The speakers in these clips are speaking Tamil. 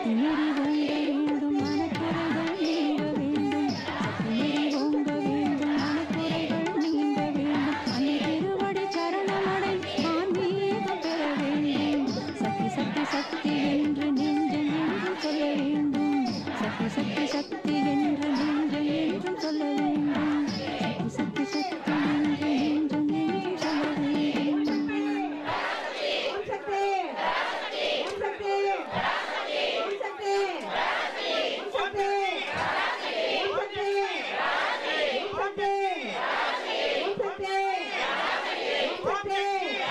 சக்தி நெறி ஓங்க வேண்டும் மனக்குறைகள் நீங்க வேண்டும் சக்தி நெறி ஓங்க வேண்டும் மனக்குறைகள் நீங்க வேண்டும் அன்னை திருவடி சரணமடை ஆன்மீகம் பெற வேண்டும் சக்தி சக்தி சக்தி என்று நெஞ்சம் என்றும் சொல்ல வேண்டும் சக்தி சக்தி சக்தி என்று நெஞ்சம் என்றும் சொல்ல வேண்டும் சக்தி சக்தி சக்தி என்று நெஞ்சம் என்றும் சொல்ல வேண்டும் ஓம் சக்தி ஓம் சக்தி ஓம் சக்தி ஓம் சக்தி ஓம் சக்தி ஓம் சக்தி ஓம் சக்தி ஓம் சக்தி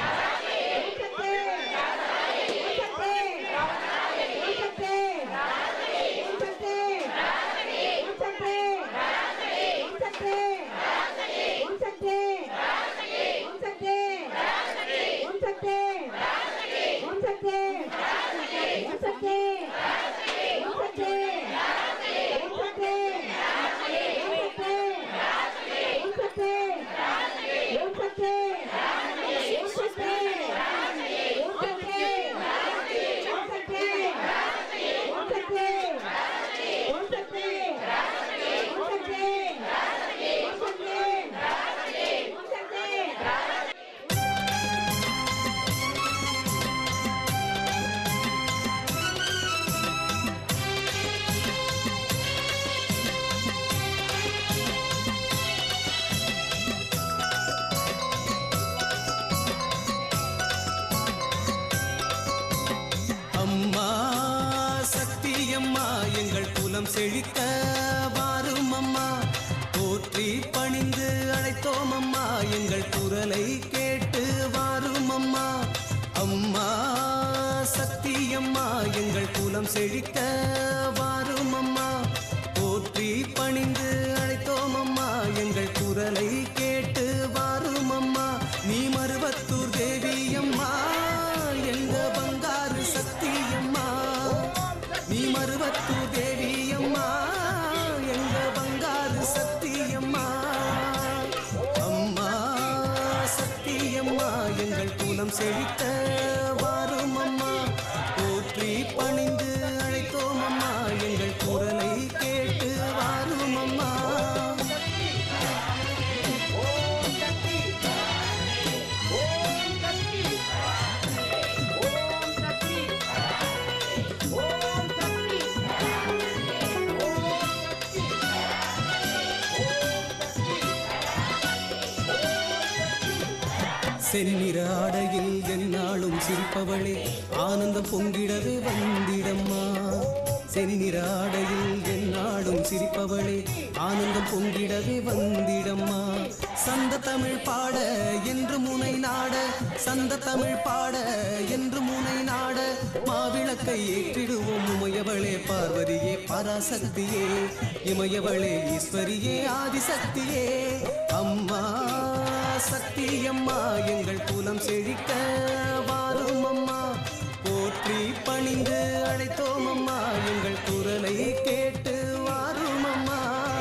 அம்மா சக்தி அம்மா எங்கள் குலம் செழிக்க வாரும் அம்மா போற்றி பணிந்து அழைத்தோம் அம்மா எங்கள் குரலை கேட்டு வாரும் அம்மா அம்மா சக்தி அம்மா எங்கள் குலம் செழிக்க வாரும் அம்மா போற்றி பணிந்து அழைத்தோம் அம்மா எங்கள் குரலை கேட்டு வாரும் அம்மா நீ மருவத்தூர் தேவி அம்மா எங்க பங்காரு சக்தி அம்மா நீ மருவத்தூர் தேவி அம்மா எங்க பங்காரு சக்தி அம்மா அம்மா சக்தி அம்மா எங்கள் குலம் செழிக்க வாரும் அம்மா போற்றி பணிந்து அழைத்தோம் அம்மா எங்கள் குரலை கேட்டு வாரும் அம்மா செந்நிற ஆடையில் எந்நாளும் சிரிப்பவளே ஆனந்தம் பொங்கிடவே வந்திடம்மா செந்நிற ஆடையில் எந்நாளும் சிரிப்பவளே ஆனந்தம் பொங்கிடவே வந்திடம்மா சந்த தமிழ் பாட என்று முனை நாட சந்த தமிழ் பாட என்று முனை நாட மாவிளக்கை ஏற்றிடுவோம் உமையவளே பார்வதியே பராசக்தியே இமயவளே ஈஸ்வரியே ஆதிசக்தியே அம்மா சக்தி அம்மா எங்கள் குலம் செழிக்க வாரும் அம்மா போற்றி பணிந்து அழைத்தோம் அம்மா எங்கள் குரலை கேட்டு வாரும் அம்மா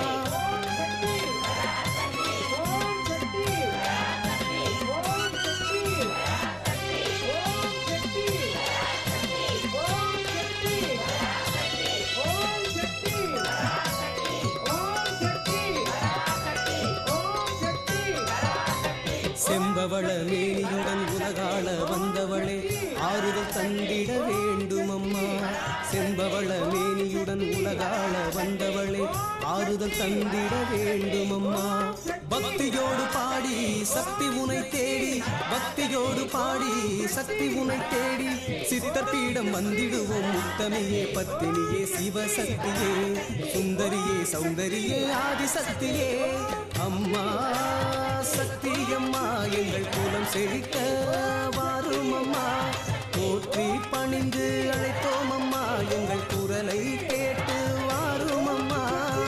செம்பவள மேனியுடன் உலகாள வந்தவளே ஆறுதல் தந்திட வேண்டும் அம்மா செம்பவள மேனியுடன் உலகாள வந்தவளே ஆறுதல் தந்திட வேண்டும் அம்மா பக்தியோடு பாடி சக்தி உனை தேடி பக்தியோடு பாடி சக்தி உனை தேடி சித்தர் பீடம் வந்திடுவோம் முத்தமியே பத்தினியே சிவசக்தியே சுந்தரியே சௌந்தரியே ஆதிசக்தியே அம்மா சக்தி அம்மா எங்கள் குலம் செழிக்க வாரும் அம்மா போற்றி பணிந்து அழைத்தோம் அம்மா எங்கள் குரலை கேட்டு வாரும் அம்மா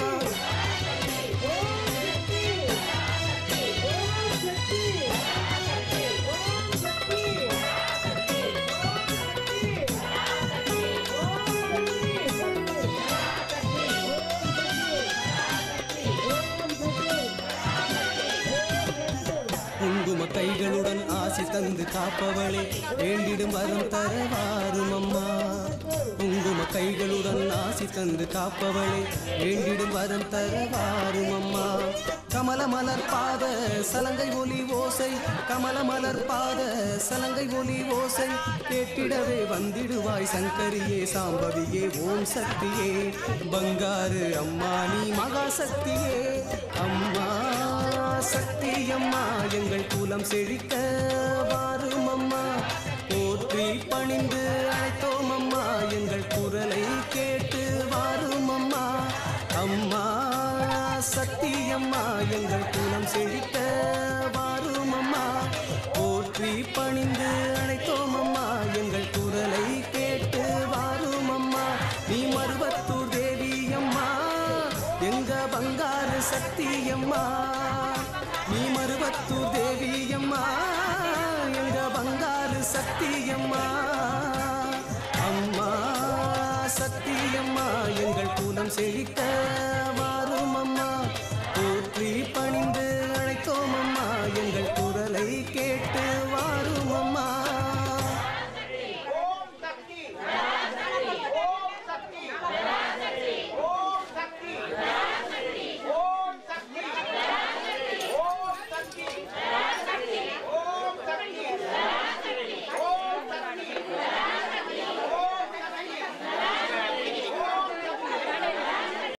குங்கும கைகளுடன் ஆசி தந்து காப்பவளே வேண்டிடும் வரம் தர வாரும் அம்மா குங்கும கைகளுடன் ஆசி தந்து காப்பவளே வேண்டிடும் வரம் தரவாரும் அம்மா கமல மலர் பாத சலங்கை ஒலி ஓசை கமல மலர் பாத சலங்கை ஒலி ஓசை கேட்டிடவே வந்திடுவாய் சங்கரியே சாம்பவியே ஓம் சக்தியே பங்காரு அம்மா நீ மகா சக்தியே அம்மா சக்தி அம்மா எங்கள் குலம் செழிக்க வாரும் அம்மா போற்றி பணிந்து அழைத்தோம் அம்மா எங்கள் குரலை கேட்டு வாரும் அம்மா அம்மா சக்தி அம்மா எங்கள் குலம் செழிக்க வாரும் அம்மா போற்றி பணிந்து அழைத்தோம் அம்மா எங்கள் குரலை கேட்டு வாரும் அம்மா நீ மருவத்தூர் தேவி அம்மா எங்க பங்காரு சக்தி அம்மா நீ மருவத்தூர் தேவி அம்மா எங்க பங்காரு சக்தி அம்மா அம்மா சக்தி அம்மா எங்கள் குலம் செழிக்க